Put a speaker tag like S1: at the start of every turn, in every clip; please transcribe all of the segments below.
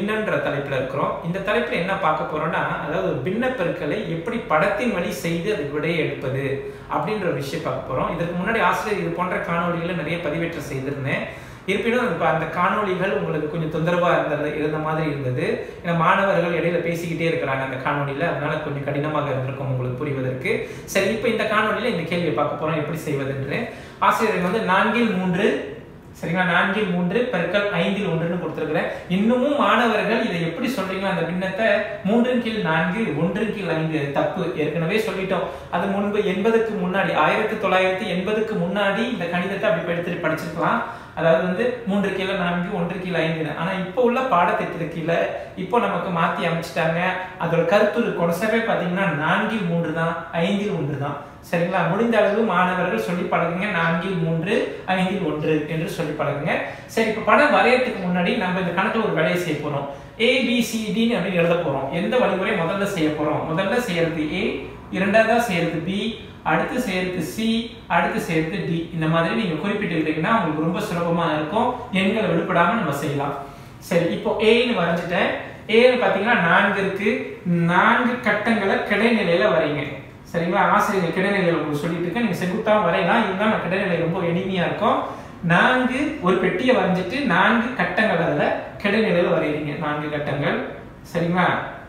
S1: பின்னன்ற தலைப்புல இருக்கிறோம் இந்த தலைப்புல என்ன பார்க்க போறோம்னா அதாவது ஒரு பின்ன பெருக்கலை எப்படி படத்தின் வழி செய்து அது விடையை எடுப்பது அப்படின்ற ஒரு விஷயம் பார்க்க போறோம் இதற்கு முன்னாடி ஆசிரியர் இது போன்ற காணொளிகளை நிறைய பதிவேற்றம் செய்திருந்தேன் இருப்பினும் இப்ப அந்த காணொளிகள் உங்களுக்கு கொஞ்சம் தொந்தரவா இருந்தது இருந்த மாதிரி இருந்தது ஏன்னா மாணவர்கள் இடையில பேசிக்கிட்டே இருக்கிறாங்க அந்த காணொளியில அதனால கொஞ்சம் கடினமாக இருந்திருக்கும் உங்களுக்கு புரிவதற்கு சரி இப்போ இந்த காணொளியில இந்த கேள்வியை பார்க்க போறோம் எப்படி செய்வதென்று ஆசிரியர் வந்து நான்கில் மூன்று சரிங்களா நான்கில் மூன்று பெருக்கல் ஐந்தில் ஒன்றுன்னு கொடுத்துருக்கிறேன் இன்னமும் மாணவர்கள் இதை எப்படி சொல்றீங்களோ அந்த பின்னத்தை மூன்றின் கீழ் நான்கு ஒன்றின் கீழ் ஐந்து தப்பு ஏற்கனவே சொல்லிட்டோம் அது முன்பு எண்பதுக்கு முன்னாடி ஆயிரத்தி தொள்ளாயிரத்தி எண்பதுக்கு முன்னாடி இந்த கணிதத்தை அப்படி எடுத்துட்டு படிச்சிருக்கலாம் அதாவது வந்து மூன்று கீழே நான்கு ஒன்று கீழே ஐந்து ஆனா இப்போ உள்ள பாடத்திட்டத்துக்கு கீழே இப்போ நமக்கு மாத்தி அமைச்சிட்டாங்க அதோட கருத்துரு கொனசவே பாத்தீங்கன்னா நான்கில் மூன்று தான் ஐந்தில் ஒன்று தான் சரிங்களா முடிந்த அளவு மாணவர்கள் சொல்லி பழகுங்க நான்கில் மூன்று ஐந்தில் ஒன்று என்று சொல்லி பழகுங்க சரி இப்போ படம் வரையறதுக்கு முன்னாடி நம்ம இந்த கணக்குல ஒரு வேலையை செய்ய போறோம் ஏ பி சி டின்னு அப்படின்னு எழுத போறோம் எந்த வழிமுறை முதல்ல செய்ய போறோம் முதல்ல செய்யறது ஏ இரண்டாவதா செய்யறது பி அடுத்து செய்யறது சி அடுத்து செய்யறது டி இந்த மாதிரி நீங்க குறிப்பிட்டுக்கிட்டீங்கன்னா உங்களுக்கு ரொம்ப சுலபமா இருக்கும் எண்களை விடுபடாம நம்ம செய்யலாம் சரி இப்போ ஏன்னு வரைஞ்சிட்டேன் ஏன்னு பாத்தீங்கன்னா நான்கு இருக்கு நான்கு கட்டங்களை கிடைநிலையில வரைங்க சரிங்களா ஆசிரியர் கிடைநிலையில உங்களுக்கு சொல்லிட்டு இருக்கேன் நீங்க செங்குத்தா வரையலாம் இருந்தாலும் நான் கிடைநிலை ரொம்ப எளிமையா இருக்கும் நான்கு ஒரு பெட்டியை வரைஞ்சிட்டு நான்கு கட்டங்கள் அதில் கிடைநிலையில வரைகிறீங்க நான்கு கட்டங்கள் சரிங்களா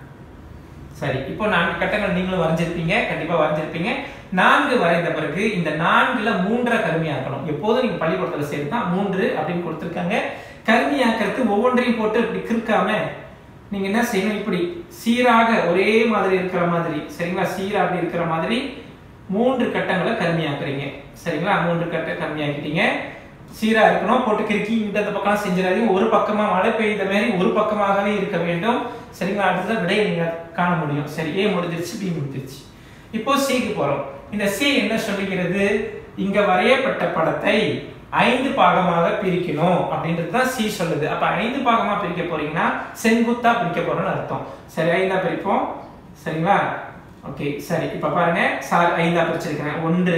S1: சரி இப்போ நான்கு கட்டங்கள் நீங்களும் வரைஞ்சிருப்பீங்க கண்டிப்பா வரைஞ்சிருப்பீங்க நான்கு வரைந்த பிறகு இந்த நான்குல மூன்றை கருமையாக்கணும் எப்போதும் நீங்க பள்ளிக்கூடத்துல சேர்த்து தான் மூன்று அப்படின்னு கொடுத்துருக்காங்க கருமையாக்கிறதுக்கு ஒவ்வொன்றையும் போட்டு இப்படி கிறுக்காம நீங்க என்ன செய்யணும் இப்படி சீராக ஒரே மாதிரி இருக்கிற மாதிரி சரிங்களா சீரா அப்படி இருக்கிற மாதிரி மூன்று கட்டங்களை கருமையாக்குறீங்க சரிங்களா மூன்று கட்ட கருமையாக்கிட்டீங்க சீரா இருக்கணும் போட்டு கிறுக்கி இந்த இந்த பக்கம் செஞ்சிடாதீங்க ஒரு பக்கமா மழை பெய்த மாதிரி ஒரு பக்கமாகவே இருக்க வேண்டும் சரிங்களா அடுத்ததான் விடையை நீங்க காண முடியும் சரி ஏ முடிஞ்சிருச்சு பி முடிஞ்சிருச்சு இப்போ சிக்கு போறோம் இந்த சி என்ன சொல்லுகிறது இங்க வரையப்பட்ட படத்தை ஐந்து பாகமாக பிரிக்கணும் அப்படின்றது தான் சி சொல்லுது அப்ப ஐந்து பாகமா பிரிக்க போறீங்கன்னா செங்குத்தா பிரிக்க போறோம்னு அர்த்தம் சரி ஐந்தா பிரிப்போம் சரிங்களா ஓகே சரி இப்ப பாருங்க சார் ஐந்தா பிரிச்சிருக்கிறேன் ஒன்று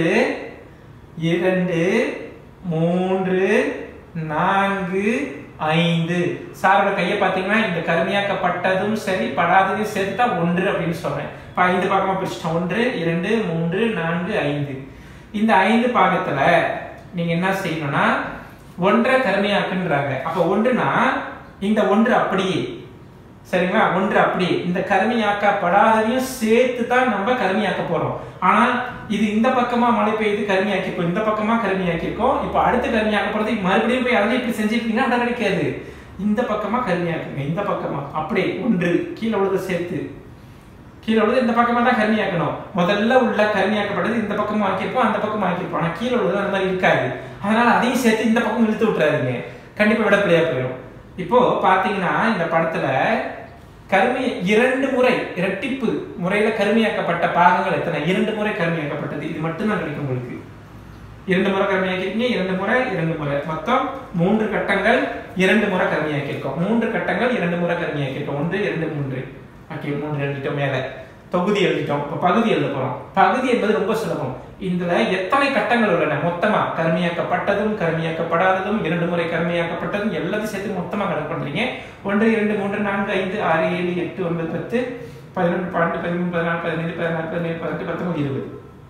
S1: இரண்டு மூன்று நான்கு ஐந்து சாரோட கையை பார்த்தீங்கன்னா இந்த கருமையாக்கப்பட்டதும் சரி படாததையும் சேர்த்து தான் ஒன்று அப்படின்னு சொல்றேன் இப்போ ஐந்து பாகமா பிரிச்சிட்டோம் ஒன்று இரண்டு மூன்று நான்கு ஐந்து இந்த ஐந்து பாகத்துல நீங்க என்ன செய்யணும்னா ஒன்றை கருமையாக்குன்றாங்க அப்ப ஒன்றுனா இந்த ஒன்று அப்படியே சரிங்களா ஒன்று அப்படியே இந்த கருமையாக்கப்படாததையும் சேர்த்து தான் நம்ம கருமையாக்க போறோம் ஆனா இது இந்த பக்கமா மழை பெய்யுது கருமையாக்கிருக்கோம் இந்த பக்கமா கருமையாக்கிருக்கோம் இப்போ அடுத்து கருமையாக்க போறது மறுபடியும் போய் அதில் இப்படி செஞ்சிருக்கீங்கன்னா அடம் கிடைக்காது இந்த பக்கமா கருமையாக்குங்க இந்த பக்கமா அப்படியே ஒன்று கீழே உள்ளதை சேர்த்து கீழே உள்ளது இந்த பக்கமா தான் கருமையாக்கணும் முதல்ல உள்ள கருமையாக்கப்பட்டது இந்த பக்கமா ஆக்கியிருப்போம் அந்த பக்கமா ஆக்கியிருப்போம் ஆனா கீழே உள்ளது அந்த மாதிரி இருக்காது அதனால அதையும் சேர்த்து இந்த பக்கம் இழுத்து விட்டுறாதீங்க கண்டிப்பா விட பிள்ளையா போயிடும் இப்போ பாத்தீங்கன்னா இந்த படத்துல கருமி இரண்டு முறை இரட்டிப்பு முறையில கருமையாக்கப்பட்ட பாகங்கள் எத்தனை இரண்டு முறை கருமையாக்கப்பட்டது இது மட்டும்தான் கிடைக்கும் உங்களுக்கு இரண்டு முறை கருமையாக்கிருக்கீங்க இரண்டு முறை இரண்டு முறை மொத்தம் மூன்று கட்டங்கள் இரண்டு முறை கருமையாக்கியிருக்கோம் மூன்று கட்டங்கள் இரண்டு முறை கருமையாக்கியிருக்கோம் ஒன்று இரண்டு மூன்று ஓகே மூன்று எழுதிட்டோம் மேல தொகுதி எழுதிட்டோம் இப்போ பகுதி எழுத போறோம் பகுதி என்பது ரொம்ப சுலபம் இதுல எத்தனை கட்டங்கள் உள்ளன மொத்தமா கருமையாக்கப்பட்டதும் கருமையாக்கப்படாததும் இரண்டு முறை கருமையாக்கப்பட்டதும் எல்லாத்தையும் சேர்த்து மொத்தமா கணக்கு பண்றீங்க ஒன்று இரண்டு மூன்று நான்கு ஐந்து ஆறு ஏழு எட்டு ஒன்பது பத்து பதினொன்று பன்னெண்டு பதிமூணு பதினாலு பதினைந்து பதினாறு பதினேழு பதினெட்டு பத்தொன்பது இருபது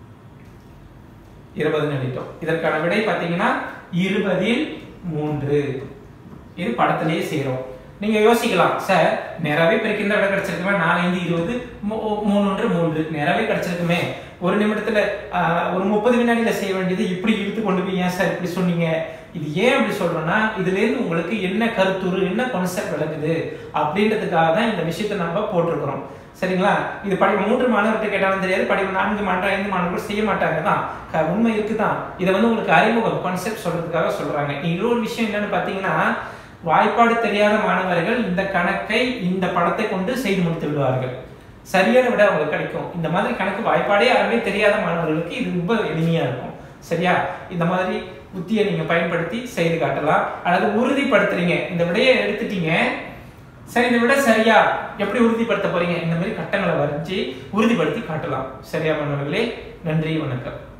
S1: இருபதுன்னு எழுதிட்டோம் இதற்கான விடை பார்த்தீங்கன்னா இருபதில் மூன்று இது படத்திலேயே சேரும் நீங்க யோசிக்கலாம் சார் நேராவே பிரிக்கின்ற விட கிடைச்சிருக்குமே நாலு ஐந்து இருபது மூணு ஒன்று மூன்று நேராவே கிடைச்சிருக்குமே ஒரு நிமிடத்துல ஒரு முப்பது வினாடியில செய்ய வேண்டியது இப்படி இழுத்து கொண்டு போய் ஏன் சார் இப்படி சொன்னீங்க இது ஏன் அப்படி சொல்றோம்னா இதுல இருந்து உங்களுக்கு என்ன கருத்துரு என்ன கான்செப்ட் விளக்குது அப்படின்றதுக்காக தான் இந்த விஷயத்த நம்ம போட்டிருக்கிறோம் சரிங்களா இது படி மூன்று மாணவர்கிட்ட கேட்டாலும் தெரியாது படிப்பு நான்கு மாணவர் ஐந்து மாணவர்கள் செய்ய மாட்டாங்க தான் உண்மை இருக்குதான் இதை வந்து உங்களுக்கு அறிமுகம் கான்செப்ட் சொல்றதுக்காக சொல்றாங்க இன்னொரு விஷயம் என்னன்னு பாத்தீங்கன்னா வாய்ப்பாடு தெரியாத மாணவர்கள் இந்த கணக்கை இந்த படத்தை கொண்டு செய்து முடித்து விடுவார்கள் சரியான விட அவங்களுக்கு கிடைக்கும் இந்த மாதிரி கணக்கு வாய்ப்பாடே யாருமே தெரியாத மாணவர்களுக்கு இது ரொம்ப எளிமையா இருக்கும் சரியா இந்த மாதிரி புத்தியை நீங்க பயன்படுத்தி செய்து காட்டலாம் அல்லது உறுதிப்படுத்துறீங்க இந்த விடையை எடுத்துட்டீங்க சரி இந்த விட சரியா எப்படி உறுதிப்படுத்த போறீங்க இந்த மாதிரி கட்டங்களை வரைஞ்சி உறுதிப்படுத்தி காட்டலாம் சரியா மாணவர்களே நன்றி வணக்கம்